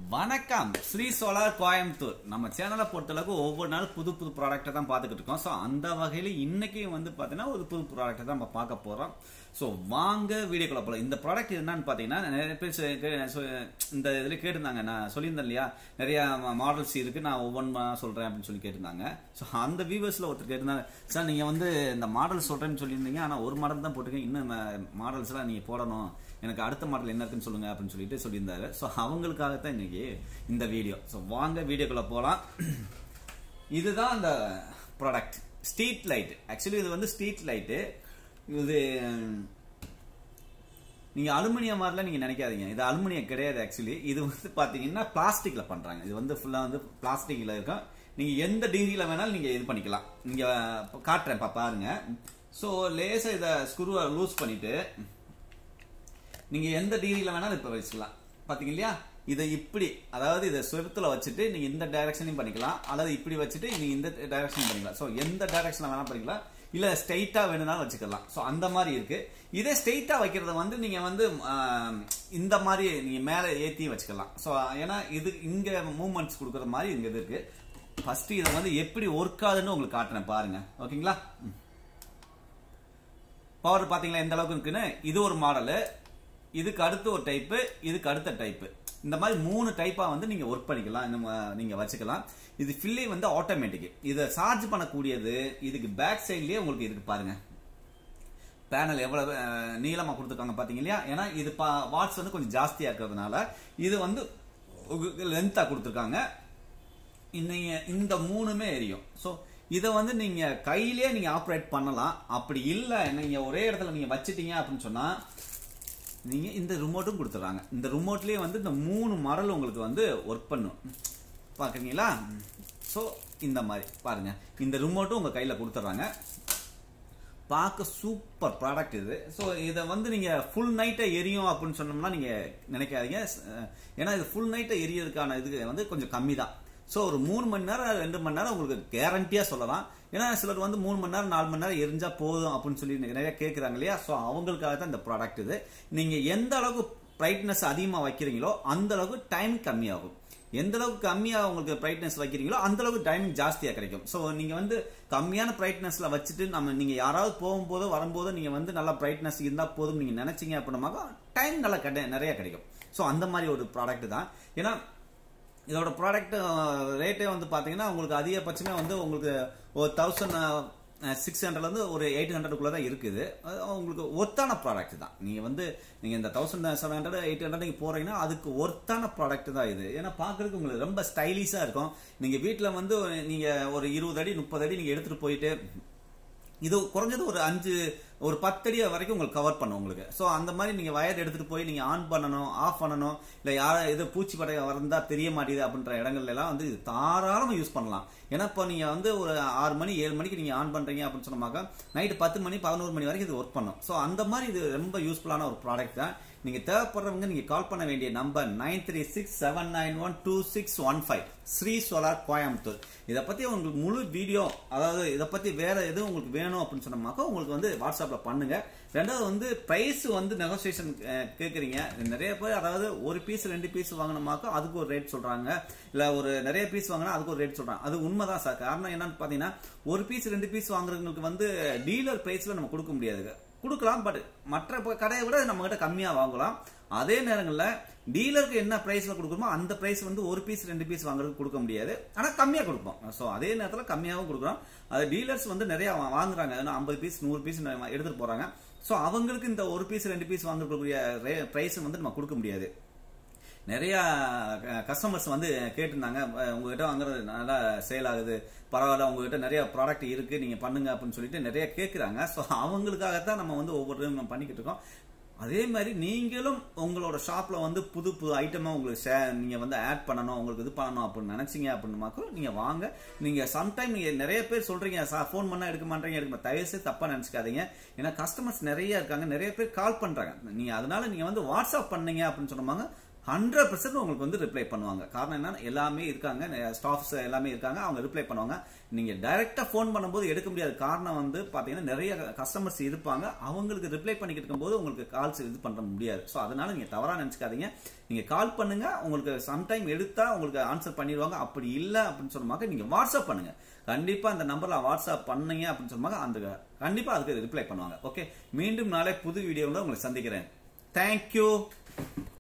வணக்கம் ஸ்ரீ சோலார் கோயம்புத்தூர் நம்ம சேனலை பொறுத்தளவுக்கு ஒவ்வொரு நாள் புது புது ப்ராடக்ட்டை தான் பார்த்துக்கிட்டு இருக்கோம் ஸோ அந்த வகையில் இன்னைக்கு வந்து பார்த்தீங்கன்னா ஒரு புது ப்ராடக்ட்டை தான் நம்ம பார்க்க போகிறோம் ஸோ வாங்க வீடியோக்குள்ள போகலாம் இந்த ப்ராடக்ட் என்னன்னு பார்த்தீங்கன்னா நிறைய பேர் சொ- கே- சொ- இந்த இதில் கேட்டிருந்தாங்க நான் சொல்லியிருந்தேன் இல்லையா நிறைய மாடல்ஸ் இருக்கு நான் ஒவ்வொன்றா சொல்கிறேன் அப்படின்னு சொல்லி கேட்டிருந்தாங்க ஸோ அந்த வியூவர்ஸில் ஒருத்தர் கேட்டிருந்தாங்க சார் நீங்கள் வந்து இந்த மாடல் சொல்கிறேன்னு சொல்லியிருந்தீங்க ஆனால் ஒரு மாடல் தான் போட்டிருக்கேன் இன்னும் மாடல்ஸ்லாம் நீங்கள் போடணும் எனக்கு அடுத்த மாடல் என்ன இருக்குன்னு சொல்லுங்க அப்படின்னு சொல்லிட்டு சொல்லியிருந்தாரு ஸோ அவங்களுக்காகத்தான் இன்னைக்கு இந்த வீடியோ ஸோ வாங்க வீடியோக்குள்ள போகலாம் இதுதான் அந்த ப்ராடக்ட் ஸ்ட்ரீட் லைட் ஆக்சுவலி இது வந்து ஸ்ட்ரீட் லைட்டு இது நீங்க அலுமினியம் மாதிரிலாம் நீங்க நினைக்காதீங்க இது அலுமினியம் கிடையாது ஆக்சுவலி இது வந்து பாத்தீங்கன்னா பிளாஸ்டிக்ல பண்றாங்க இது வந்து ஃபுல்லா வந்து பிளாஸ்டிக்ல இருக்கும் நீங்க எந்த டிகிரியில வேணாலும் நீங்க இது பண்ணிக்கலாம் நீங்க இப்ப காட்டுறேன் பா- பாருங்க ஸோ லேசா இதை ஸ்க்ரூவை லூஸ் பண்ணிட்டு நீங்க எந்த டிகிரியில வேணாலும் இப்ப வச்சுக்கலாம் பாத்தீங்க இல்லையா இதை இப்படி அதாவது இதை சுருத்துல வச்சுட்டு நீங்க இந்த டைரக்ஷனையும் பண்ணிக்கலாம் அல்லது இப்படி வச்சுட்டு நீங்க இந்த டைரக்ஷன் பண்ணிக்கலாம் ஸோ எந்த டைரக்ஷன்ல வேணா பண்ணிக்கலாம் இல்ல ஸ்ட்ரைட்டா வேணும்னாலும் வச்சுக்கலாம் ஸோ அந்த மாதிரி இருக்கு இதே ஸ்ட்ரைட்டா வைக்கிறத வந்து நீங்க வந்து ஆம், இந்த மாதிரி நீங்க மேல ஏத்தி வச்சுக்கலாம் ஸோ ஏன்னா இது இங்க மூவ்மெண்ட்ஸ் கொடுக்குற மாதிரி இங்க இது இருக்கு ஃபர்ஸ்ட் இதை வந்து எப்படி ஒர்க் ஆகுதுன்னு உங்களுக்கு காட்டுறேன் பாருங்க ஓகேங்களா ம். பவர் பாத்தீங்களா எந்த அளவுக்கு இருக்குன்னு இது ஒரு மாடலு இதுக்கு அடுத்து ஒரு டைப்பு இதுக்கு அடுத்த டைப்பு இந்த மாதிரி மூணு டைப்பா வந்து நீங்க ஒர்க் பண்ணிக்கலாம் இந்த மா- நீங்க வச்சுக்கலாம் இது ஃபில்லி வந்து ஆட்டோமேட்டிக் இதை சார்ஜ் பண்ணக்கூடியது இதுக்கு பேக் சைட்லயே உங்களுக்கு இருக்கு பாருங்க பேனல் எவ்வளவு அஹ், நீளமா கொடுத்துருக்காங்க பாத்தீங்க இல்லையா ஏன்னா இது வாட்ஸ் வந்து கொஞ்சம் ஜாஸ்தியா இருக்கிறதுனால இது வந்து லென்த்தா கொடுத்துருக்காங்க நீங்க இந்த மூணுமே எரியும் ஸோ இதை வந்து நீங்க கையிலேயே நீங்க ஆப்ரேட் பண்ணலாம் அப்படி இல்லை நீங்க ஒரே இடத்துல நீங்க வச்சிட்டீங்க அப்படின்னு சொன்னா நீங்க இந்த ரிமோட்டும் கொடுத்துறாங்க இந்த ரிமோட்லயே வந்து இந்த மூணு மாடல் உங்களுக்கு வந்து ஒர்க் பண்ணும் பாக்குறீங்களா ஸோ இந்த மாதிரி பாருங்க இந்த ரிமோட்டும் உங்க கையில கொடுத்துறாங்க பார்க்க சூப்பர் ப்ராடக்ட் இது ஸோ இதை வந்து நீங்க ஃபுல் நைட்டை எரியும் அப்படின்னு சொன்னோம்னா நீங்க நினைக்காதீங்க அஹ், ஏன்னா இது ஃபுல் நைட்டை எரியறதுக்கான இது வந்து கொஞ்சம் கம்மி தான் ஸோ ஒரு மூணு மணி நேரம் ரெண்டு மணி நேரம் உங்களுக்கு கேரண்டியா சொல்லலாம் ஏன்னா சிலர் வந்து மூணு மணி நேரம் நாலு மணி நேரம் எரிஞ்சா போதும் அப்படின்னு சொல்லி நிறைய கேட்குறாங்க இல்லையா ஸோ அவங்களுக்காக தான் இந்த ப்ராடக்ட் இது நீங்க எந்த அளவுக்கு பிரைட்னஸ் அதிகமாக வைக்கிறீங்களோ அந்த அளவுக்கு டைம் கம்மியாகும் எந்த அளவுக்கு கம்மியா உங்களுக்கு பிரைட்னஸ் வைக்கிறீங்களோ அந்த அளவுக்கு டைமிங் ஜாஸ்தியா கிடைக்கும் ஸோ நீங்க வந்து கம்மியான பிரைட்னஸ்ல வச்சுட்டு நம்ம நீங்க யாராவது போகும்போதோ வரும்போதோ நீங்க வந்து நல்லா பிரைட்னஸ் இருந்தா போதும் நீங்க நினைச்சீங்க அப்படின்னாக்கா டைம் நல்லா கிடை நிறைய கிடைக்கும் ஸோ அந்த மாதிரி ஒரு ப்ராடக்ட் தான் ஏன்னா இதோட ப்ராடக்ட் ரேட்டே வந்து பாத்தீங்கன்னா உங்களுக்கு அதிகபட்சமே வந்து உங்களுக்கு ஒரு தௌசண்ட் சிக்ஸ் ஹண்ட்ரட்லேருந்து ஒரு எயிட் ஹண்ட்ரடுக்குள்ள தான் இருக்குது அது உங்களுக்கு ஒர்த்தான ப்ராடக்ட் தான் நீங்கள் வந்து நீங்கள் இந்த thousand seven hundred eight hundred நீங்கள் போகிறீங்கன்னா அதுக்கு ஒர்த்தான ப்ராடக்ட் தான் இது ஏன்னா பார்க்கறதுக்கு உங்களுக்கு ரொம்ப ஸ்டைலிஷாக இருக்கும் நீங்கள் வீட்டில் வந்து நீங்கள் ஒரு இருபது அடி முப்பது அடி நீங்கள் எடுத்துகிட்டு போயிட்டு இது குறைஞ்சது ஒரு அஞ்சு ஒரு பத்தடி வரைக்கும் உங்களுக்கு கவர் பண்ணும் உங்களுக்கு ஸோ அந்த மாதிரி நீங்க வயர் எடுத்துட்டு போய் நீங்க ஆன் பண்ணணும் ஆஃப் பண்ணணும் இல்ல யார எது பூச்சி படை வந்தா தெரிய மாட்டேது அப்படின்ற இடங்கள்ல எல்லாம் வந்து இது தாராளமா யூஸ் பண்ணலாம் ஏன்னா இப்போ நீங்க வந்து ஒரு ஆறு மணி ஏழு மணிக்கு நீங்க ஆன் பண்றீங்க அப்படின்னு சொன்னாக்க நைட்டு பத்து மணி பதினோரு மணி வரைக்கும் இது ஒர்க் பண்ணும் ஸோ அந்த மாதிரி இது ரொம்ப யூஸ்ஃபுல்லான ஒரு ப்ராடக்ட் தான் நீங்க தேவைப்படுறவங்க நீங்க கால் பண்ண வேண்டிய number nine three six seven nine one two six one five Sri solar Coimbatore இதை பத்தி உங்களுக்கு முழு வீடியோ அதாவது இதை பத்தி வேற எதுவும் உங்களுக்கு வேணும் அப்படின்னு சொன்னோம்னாக்கா உங்களுக்கு வந்து வாட்ஸ்அப்ல பண்ணுங்க ரெண்டாவது வந்து பிரைஸ் வந்து நெகோசியேஷன் கேக்குறீங்க நிறைய பேர் அதாவது ஒரு பீஸ் ரெண்டு பீஸ் வாங்கினோமாக்கா அதுக்கு ஒரு ரேட் சொல்றாங்க இல்ல ஒரு நிறைய பீஸ் வாங்கினா அதுக்கு ஒரு ரேட் சொல்றாங்க அது உண்மைதான் சார் காரணம் என்னன்னு பாத்தீங்கன்னா ஒரு பீஸ் ரெண்டு பீஸ் வாங்குறவங்களுக்கு வந்து டீலர் பிரைஸ்ல நம்ம கொடுக்க முடியாது கொடுக்கலாம் பட் மற்ற ப- கடையை விட நம்ம கிட்ட கம்மியா வாங்கலாம் அதே நேரங்களில் டீலருக்கு என்ன பிரைஸ்ல கொடுக்குறோமோ அந்த பிரைஸ் வந்து ஒரு பீஸ் ரெண்டு பீஸ் வாங்குறதுக்கு கொடுக்க முடியாது ஆனா கம்மியா கொடுப்போம் ஸோ அதே நேரத்தில் கம்மியாகவும் கொடுக்குறோம் அது டீலர்ஸ் வந்து நிறைய வா- வாங்குறாங்க ஏன்னா ஐம்பது பீஸ் நூறு பீஸ் எடுத்துட்டு போறாங்க ஸோ அவங்களுக்கு இந்த ஒரு பீஸ் ரெண்டு பீஸ் வாங்குறதுக்குரிய பிரைஸ் வந்து நம்ம கொடுக்க முடியாது நிறைய கஸ்டமர்ஸ் வந்து கேட்டிருந்தாங்க அஹ் உங்ககிட்ட வாங்குறது நல்லா சேல் ஆகுது பரவாயில்ல உங்ககிட்ட நிறைய ப்ராடக்ட் இருக்கு நீங்க பண்ணுங்க அப்படின்னு சொல்லிட்டு நிறைய கேட்குறாங்க ஸோ அவங்களுக்காகத்தான் நம்ம வந்து ஒவ்வொரு time நம்ம பண்ணிக்கிட்டு இருக்கோம் அதே மாதிரி நீங்களும் உங்களோட ஷாப்ல வந்து புது புது ஐட்டமா உங்களுக்கு share- நீங்க வந்து ஆட் பண்ணணும் உங்களுக்கு இது பண்ணணும் அப்படின்னு நினைச்சீங்க அப்படின்னாக்கும் நீங்க வாங்க நீங்க சம்டைம் நீங்க நிறைய பேர் சொல்றீங்க ஃபோன் பண்ணா எடுக்க மாட்டீங்க எடுக்க தயவு செய்து தப்பா நினைச்சுக்காதீங்க ஏன்னா கஸ்டமர்ஸ் நிறைய இருக்காங்க நிறைய பேர் கால் பண்றாங்க நீங்க அதனால நீங்க வந்து வாட்ஸ்அப் பண்ணீங்க அப்படின்னு சொன்னாங்க ஹண்ட்ரட் பர்சன்ட் உங்களுக்கு வந்து ரிப்ளை பண்ணுவாங்க காரணம் என்னன்னா எல்லாமே இருக்காங்க ஸ்டாஃப்ஸ் எல்லாமே இருக்காங்க அவங்க ரிப்ளை பண்ணுவாங்க நீங்க டைரக்டா ஃபோன் பண்ணும்போது எடுக்க முடியாத காரணம் வந்து பாத்தீங்கன்னா நிறைய கஸ்டமர்ஸ் இருப்பாங்க அவங்களுக்கு ரிப்ளை பண்ணிக்கிட்டு இருக்கும்போது உங்களுக்கு கால்ஸ் இது பண்ண முடியாது ஸோ அதனால நீங்க தவறா நினைச்சுக்காதீங்க நீங்க கால் பண்ணுங்க உங்களுக்கு சம்டைம் எடுத்தா உங்களுக்கு ஆன்சர் பண்ணிடுவாங்க அப்படி இல்லை அப்படின்னு சொன்னமாக நீங்க வாட்ஸ்அப் பண்ணுங்க கண்டிப்பா அந்த நம்பர்ல வாட்ஸ்அப் பண்ணீங்க அப்படின்னு சொன்னாங்க அந்த கண்டிப்பா அதுக்கு ரிப்ளை பண்ணுவாங்க ஓகே மீண்டும் நாளை புது வீடியோவில் உங்களை சந்திக்கிறேன் தேங்க்யூ